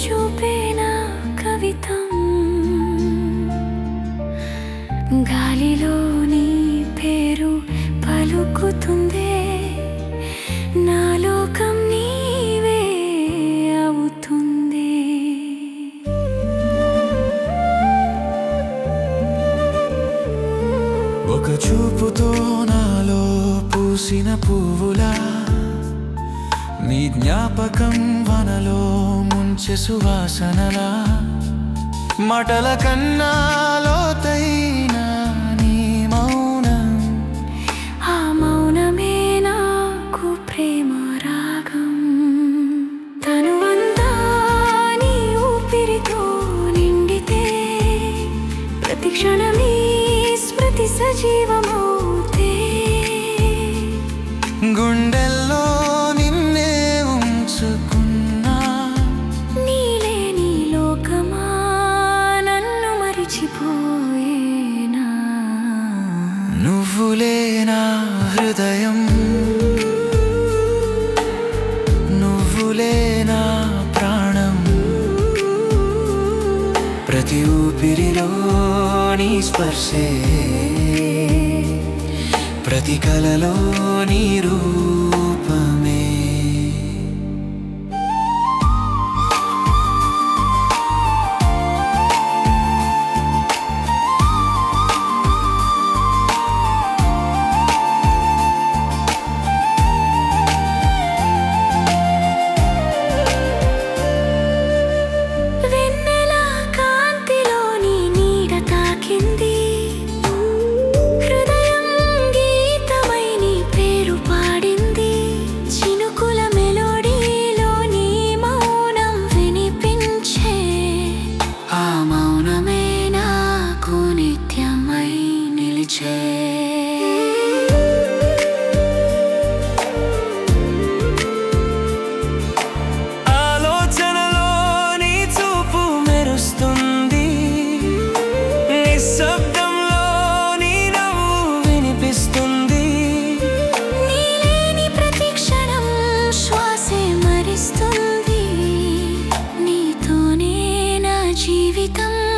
చూపేనా కవితం గాలిలో నీ పేరు పలుకుతుందే నా లోకం నీవే అవుతుంది ఒక చూపుతో నాలో పూసిన పువ్వులా నీ జ్ఞాపకం వనలో ముంచె సువాసనలా మటల కన్నా లోతైన నీ మౌనం ఆ మౌనమే నాకు ప్రేమ రాగం తను అంతా నీ ఊపిరితో నిండితే ప్రతి క్షణమే స్మృతి సజీవమవుతే గుండెల్లో నిన్నే ఉంచుకున్నా నీలే నీ లోకమా నన్ను మరిచిపోయేనా నువ్వులే నా హృదయం నువ్వులే నా ప్రాణం ప్రతి ఊపిరిలో నీ స్పర్శే ప్రతి కలలో నీ రూపమే వెన్నెల కాంతిలోని నీడ తాకింది హృదయం గీతమై నీ పేరు పాడింది చినుకుల మెలోడీలో నీ మౌనం వినిపించే ఆ మౌనమే నాకు నిత్యమై నిలిచే ఆలోచనలో నీ చూపు మెరుస్తుంది నిశ్శబ్దంలో నీ నవ్వు వినిపిస్తుంది నీలేని ప్రతి క్షణం శ్వాసే మరిస్తుంది నీతోనే నా జీవితం